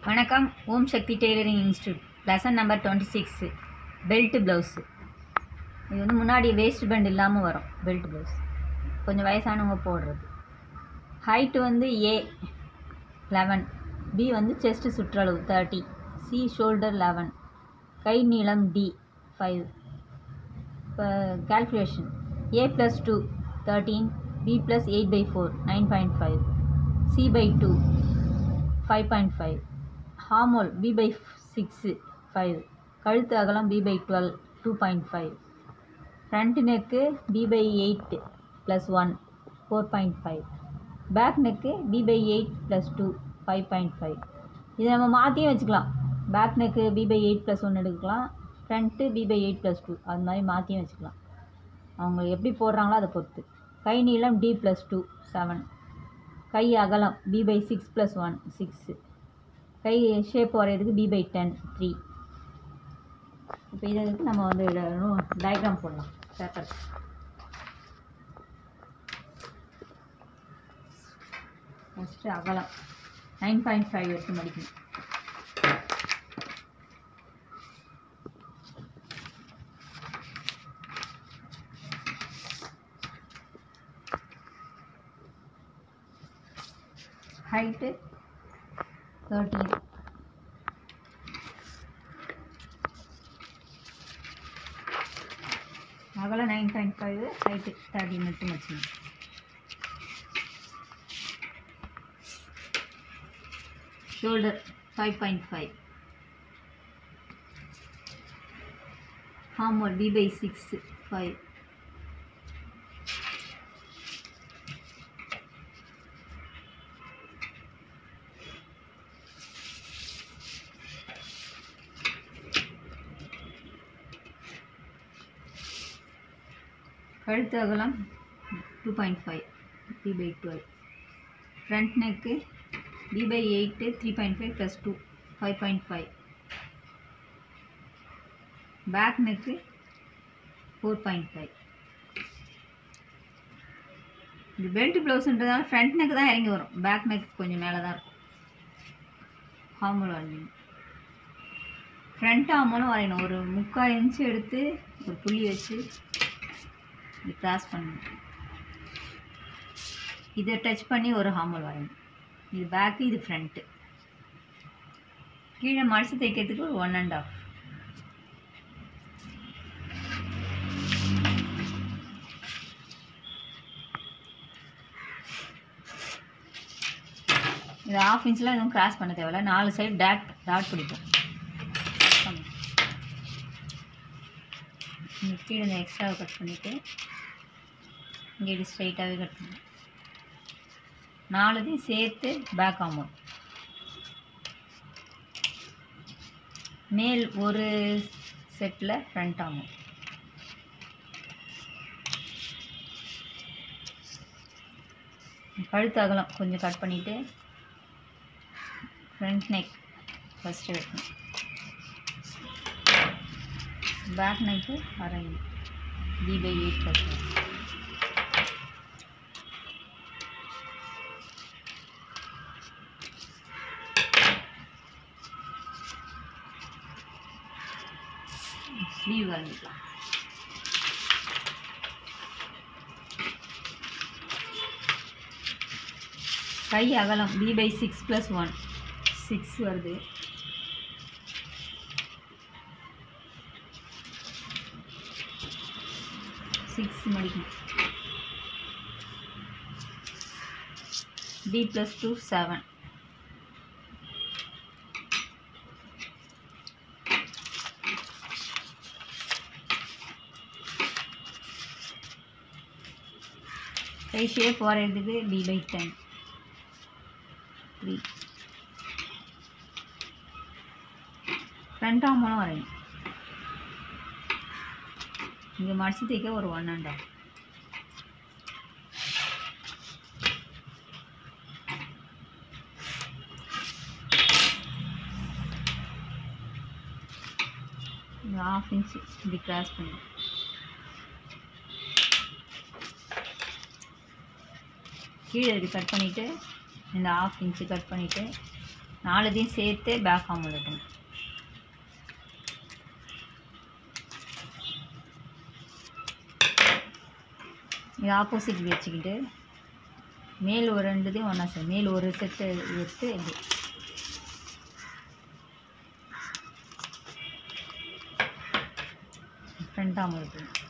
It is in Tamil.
வணக்கம் Om Shakti tailoring institute lesson number twenty six belt blouse இது வந்து முன்னாடி வேஸ்ட் பேண்ட் இல்லாமல் வரும் பெல்ட் ப்ளவுஸ் கொஞ்சம் வயசானவங்க போடுறது ஹைட்டு வந்து ஏ லெவன் பி வந்து செஸ்ட் சுற்றளவு தேர்ட்டி சி ஷோல்டர் லெவன் கை நீளம் டி ஃபைவ் இப்போ calculation A plus two thirteen B plus eight by four nine point five C by two five point five armhole B by six five கழுத்து அகலம் B by twelve two point five front neck B by eight plus one four point five back neck B by eight plus two five point five இதை நம்ம மாற்றியும் வச்சுக்கலாம் back neck B by eight plus one எடுக்கலாம் front B by eight plus two அது மாதிரி மாற்றியும் வச்சுக்கலாம் அவங்க எப்படி போடுறாங்களோ அதை பொறுத்து கை நீளம் டி ப்ளஸ் டூ செவன் கை அகலம் B by six plus one six கை ஷேப் வரைகிறதுக்கு பி பை டென் த்ரீ இப்போ இதுக்கு நம்ம வந்து டயக்ராம் போடலாம் பேப்பர் ஃபஸ்ட்டு அகலம் நைன் பாயிண்ட் ஃபைவ் வரைக்கும் மடிக்கணும் ஹைட்டு தேர்ட்டீன் அகலம் nine point five height thirteen மட்டும் வச்சுக்கணும் shoulder five point five armhole B by six five கழுத்து அகலம் two point five B by twelve front neck B by eight three point five plus two five point five back neck four point five இது பெல்ட் ப்ளவுஸ்ன்றதால ஃப்ரண்ட் நெக் தான் இறங்கி வரும் பேக் நெக் கொஞ்சம் மேலே தான் இருக்கும் ஹார்மோல் வரையணும் ஃப்ரண்ட் ஹார்மோலும் வரையணும் ஒரு முக்கால் இன்ச்சு எடுத்து ஒரு புள்ளி வச்சு இப்படி கிராஸ் பண்ணணும் இதை டச் பண்ணி ஒரு ஹார்மோல் வரையணும் இது பேக்கு இது ஃப்ரண்ட்டு கீழே மடிச்சு தைக்கிறதுக்கு ஒரு ஒன் அண்ட் ஆஃப் இது ஆஃப் இன்ச்லாம் எதுவும் கிராஸ் பண்ண தேவையில்ல நாலு சைடு டேட் டாட் பிடிக்கும் இங்கே கீழே இந்த எக்ஸ்ட்ராவை கட் பண்ணிவிட்டு இங்கே இப்படி ஸ்ட்ரைட்டாகவே கட் பண்ணணும் நாலுதையும் சேர்த்து பேக் ஆகும் மேல் ஒரு செட்டில் ஃப்ரண்ட் ஆகும் கழுத்து அகலம் கொஞ்சம் கட் பண்ணிவிட்டு ஃப்ரண்ட் நெக் ஃபஸ்ட்டு வைக்கணும் பேக் நெக்கு அரைங்க B by eight plus sleeve வரைஞ்சிக்கலாம் கை அகலம் B by six plus one six வருது சிக்ஸ் மடிக்கணும் டி ப்ளஸ் டூ செவன் கை ஷேப் வரைகிறதுக்கு B by ten three front ஆமலும் வரையணும் இங்கே மடிச்சு தைக்க ஒரு one and half half inch இப்படி கிராஸ் பண்ணி கீழே இப்படி கட் பண்ணிவிட்டு இந்த ஆஃப் இன்ச்சு கட் பண்ணிவிட்டு நாலுதையும் சேர்த்து பேக் ஆம் எழுதணும் இது ஆப்போசிட் வச்சுக்கிட்டு மேல் ஒரு ரெண்டுதையும் ஒன்றா சே மேல் ஒரு செட்டு எடுத்து இப்படி ஃப்ரண்ட் ஆம் எழுதணும்